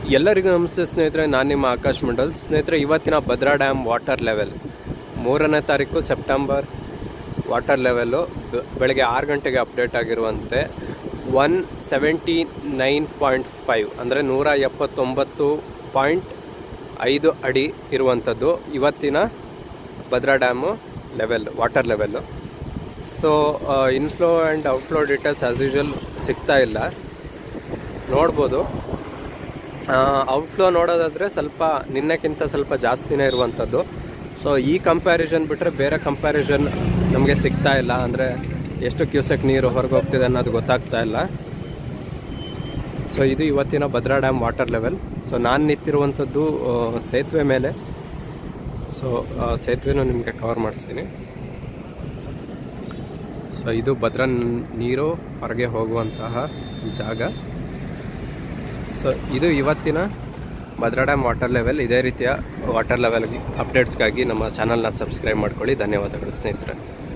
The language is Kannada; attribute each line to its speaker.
Speaker 1: ಎಲ್ಲರಿಗೂ ನಮಸ್ತೆ ಸ್ನೇಹಿತರೆ ನಾನು ನಿಮ್ಮ ಆಕಾಶ್ ಮಂಡಲ್ ಸ್ನೇಹಿತರೆ ಇವತ್ತಿನ ಭದ್ರಾ ಡ್ಯಾಮ್ ವಾಟರ್ ಲೆವೆಲ್ ಮೂರನೇ ತಾರೀಕು ಸೆಪ್ಟೆಂಬರ್ ವಾಟರ್ ಲೆವೆಲ್ಲು ಬೆ- ಬೆಳಗ್ಗೆ ಆರು ಗಂಟೆಗೆ ಅಪ್ಡೇಟ್ ಆಗಿರುವಂತೆ one seventy nine point five ಅಂದರೆ ನೂರ ಎಪ್ಪತ್ತೊಂಬತ್ತು ಪಾಯಿಂಟ್ ಐದು ಅಡಿ ಇರುವಂಥದ್ದು ಇವತ್ತಿನ Bhadra dam level water level so inflow and outflow details as usual ಸಿಗ್ತಾ ಇಲ್ಲ ನೋಡ್ಬೋದು ಔಟ್ಫ್ಲೋ ನೋಡೋದಾದರೆ ಸ್ವಲ್ಪ ನಿನ್ನೆಕ್ಕಿಂತ ಸ್ವಲ್ಪ ಜಾಸ್ತಿನೇ ಇರುವಂಥದ್ದು ಸೊ ಈ ಕಂಪ್ಯಾರಿಸನ್ ಬಿಟ್ಟರೆ ಬೇರೆ ಕಂಪ್ಯಾರಿಸನ್ ನಮಗೆ ಸಿಗ್ತಾ ಇಲ್ಲ ಅಂದರೆ ಎಷ್ಟು ಕ್ಯೂಸೆಕ್ ನೀರು ಹೊರಗೆ ಹೋಗ್ತಿದೆ ಅನ್ನೋದು ಗೊತ್ತಾಗ್ತಾ ಇಲ್ಲ ಸೊ ಇದು ಇವತ್ತಿನ Bhadra dam water level so ನಾನು ನಿಂತಿರುವಂಥದ್ದು ಆ, ಸೇತುವೆ ಮೇಲೆ ಸೊ ಸೇತುವೆನೂ ನಿಮಗೆ ಕವರ್ ಮಾಡಿಸ್ತೀನಿ ಸೊ ಇದು ಭದ್ರಾ ನ್- ನೀರು ಹೊರಗೆ ಹೋಗುವಂತಹ ಜಾಗ ಸೊ ಇದು ಇವತ್ತಿನ ಭದ್ರಾ ಡ್ಯಾಮ್ ವಾಟರ್ ಲೆವೆಲ್ ಇದೇ ರೀತಿಯ ವಾಟರ್ ಲೆವೆಲ್ ಅಪ್ಡೇಟ್ಸ್ಗಾಗಿ ನಮ್ಮ ಚಾನಲ್ನ ಸಬ್ಸ್ಕ್ರೈಬ್ ಮಾಡ್ಕೊಳ್ಳಿ ಧನ್ಯವಾದಗಳು ಸ್ನೇಹಿತರೆ